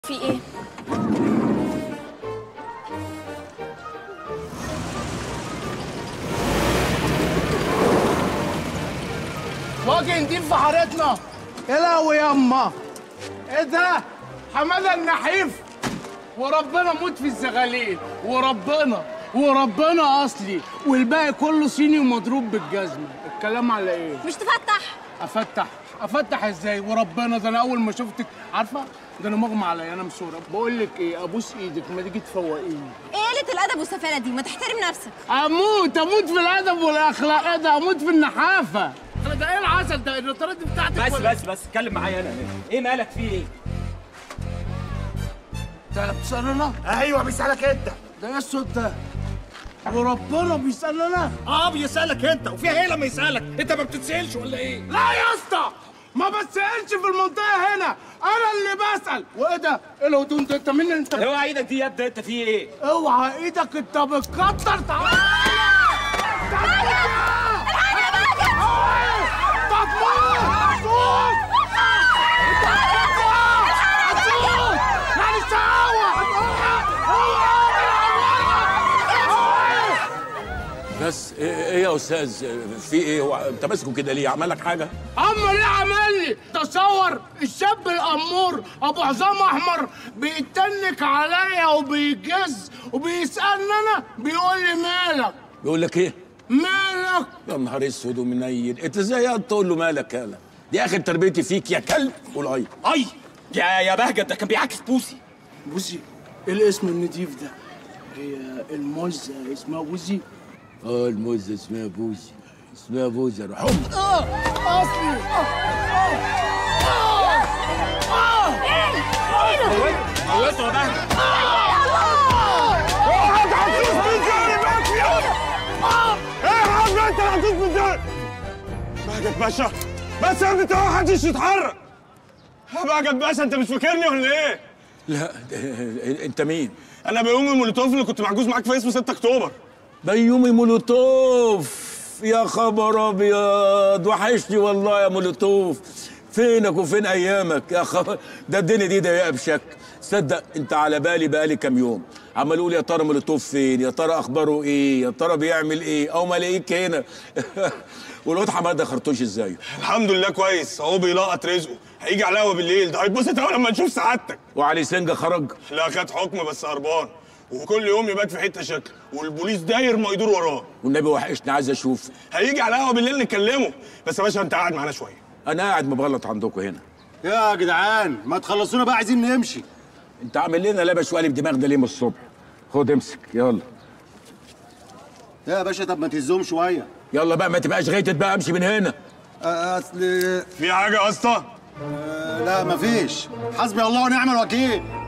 في ايه؟ واجي نضيف في حارتنا يا لهوي ياما ايه ده حماده النحيف وربنا موت في الزغاليل وربنا وربنا اصلي والباقي كله صيني ومضروب بالجزمه الكلام على ايه مش تفتح افتح افتح ازاي وربنا ده انا اول ما شفتك عارفه ده انا مغمى عليا انا مسوره بقول لك ايه ابوس ايدك ما تيجي تفوقيني ايه قله الادب والسفاله دي ما تحترم نفسك اموت اموت في الادب والاخلاق ايه ده اموت في النحافه انا ده ايه العسل ده النطرات دي بتاعتك بس ولا- بس بس اتكلم معايا انا ايه مالك في ايه؟ ده بيسألنا ايوه بيسالك انت ده ايه الصوت ده وربنا بيسألنا اه بيسالك انت وفيها ايه لما يسالك انت ما بتتسالش ولا ايه لا يا اسطى ما بتسألش في المنطقة هنا أنا اللي بسأل وإيه ده؟ إيه الهدوم ده؟ أنت مين أنت؟ اوعى ايدك دي يا ابني انت في ايه؟ اوعى إيدك أنت بتكتر تعالى تعالى بس ايه إيه يا استاذ في ايه هو انت ماسكه كده ليه عمل لك حاجه اما ليه عمل لي تصور الشاب الامور ابو حزام احمر بيتنك عليا وبيجز وبيسالني انا بيقول لي مالك بيقول لك ايه مالك يا نهار اسود ومنيل انت ازاي تقول له مالك يالا دي اخر تربيتي فيك يا كلب قول اي اي يا يا بهجت ده كان بيعاكس بوسي بوزي ايه الاسم النضيف ده هي الموزة اسمها بوزي اه الموزه اسمها بوزي اسمها بوزي روح اه اصلي موته يا بهجت بهجت باشا بس يا ابني انت ما حدش يتحرك يا بهجت باشا انت مش فاكرني ولا ايه؟ لا ده- انت مين انا بيومي مولوتوف اللي كنت محجوز معاك في اسم 6 اكتوبر بيومي مولوتوف يا خبر ابيض وحشني والله يا مولوتوف فينك وفين ايامك يا خبر ده الدنيا دي ضيقه بشكل صدق انت على بالي بقالي كام يوم عمال اقول يا ترى مولوتوف فين يا ترى اخباره ايه يا ترى بيعمل ايه او ما الاقيك هنا والواد حماده خرطوش ازاي الحمد لله كويس اهو بيلقط رزقه هيجي على القهوه بالليل ده هيتبسط قوي لما نشوف سعادتك وعلي سنجه خرج لا خد حكم بس هربان وكل يوم يبات في حته شكل والبوليس داير ما يدور وراه والنبي وحشني عايز اشوف هيجي على القهوه بالليل نكلمه بس يا باشا انت قاعد معانا شويه انا قاعد مبلط عندكم هنا يا جدعان ما تخلصونا بقى عايزين نمشي انت عامل لنا لبش وقالب دماغ ده ليه من الصبح خد امسك يلا يا باشا طب ما تهزهم شويه يلا بقى ما تبقاش غيتت بقى امشي من هنا آه، اصل في حاجه يا اسطى آه، لا مفيش حسبي الله ونعم الوكيل